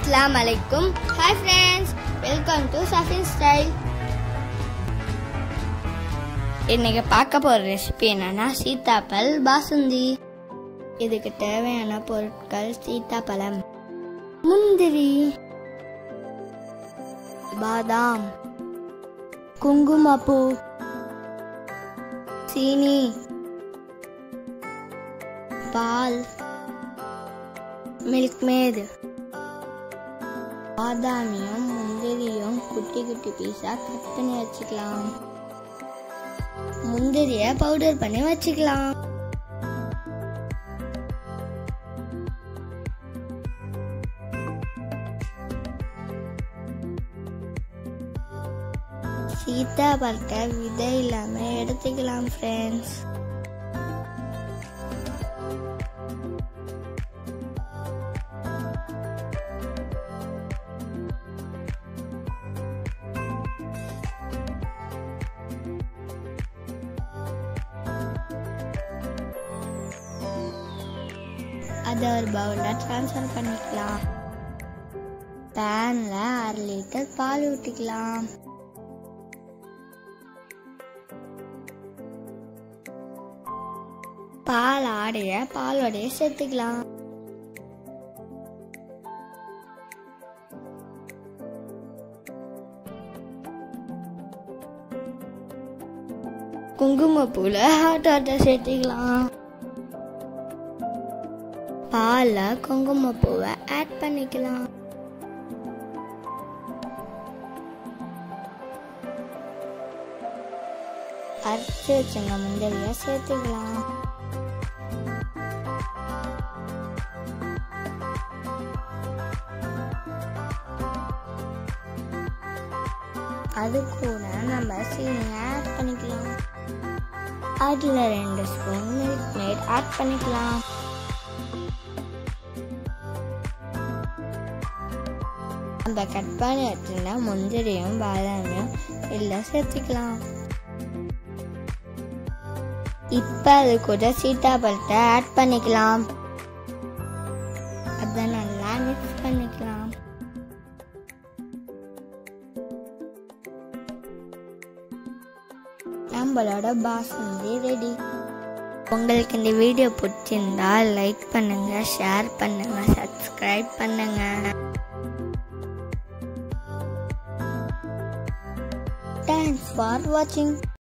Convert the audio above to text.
அஸ்ஸலாமு அலைக்கும் hi friends welcome to Safin style இன்னைக்கு பார்க்க போகிற ரெசிபி என்னன்னா சீத்தாப்பல் பாசுந்தி இதுக்கு தேவையான பொருட்கள் சீத்தாப்பழம் முந்திரி பாதாம் குங்குமப்பூ சீனி பால் மில்க் மேடு பாதாமியும் முந்திரியும் குட்டி குட்டி பீஸா கட் பண்ணி வச்சுக்கலாம் முந்திரிய பவுடர் பண்ணி வச்சுக்கலாம் சீத்தா பழத்தை விதை இல்லாம எடுத்துக்கலாம் ஃப்ரெண்ட்ஸ் அதை ஒரு பவுலில் ட்ரான்ஸ்ஃபர் பண்ணிக்கலாம் பேனில் அரை லிட்டர் பால் ஊற்றிக்கலாம் பால் ஆடைய பாலோடைய சேர்த்துக்கலாம் குங்குமப்பூவில் ஹாட் வாட்டர் சேர்த்துக்கலாம் பாலில் குங்குமப்பூவை ஆட் பண்ணிக்கலாம் அரைச்சி வச்சுங்க முந்திரியை சேர்த்துக்கலாம் அது கூட நம்ம சீனியை ஆட் பண்ணிக்கலாம் அதில் ரெண்டு ஸ்பூன் மில்க் மேட் ஆட் பண்ணிக்கலாம் நம்ம கட் பண்ணி வச்சுருந்தா முந்திரியும் பாதாமியும் இல்லை சேர்த்துக்கலாம் இப்போ அது கூட சீத்தாப்பழத்தை ஆட் பண்ணிக்கலாம் அதை நல்லா மிக்ஸ் பண்ணிக்கலாம் நம்மளோட பாசுந்தி ரெடி உங்களுக்கு இந்த வீடியோ பிடிச்சிருந்தா லைக் பண்ணுங்க ஷேர் பண்ணுங்க சப்ஸ்கிரைப் பண்ணுங்க தேங்க்ஸ் ஃபார் வாட்சிங்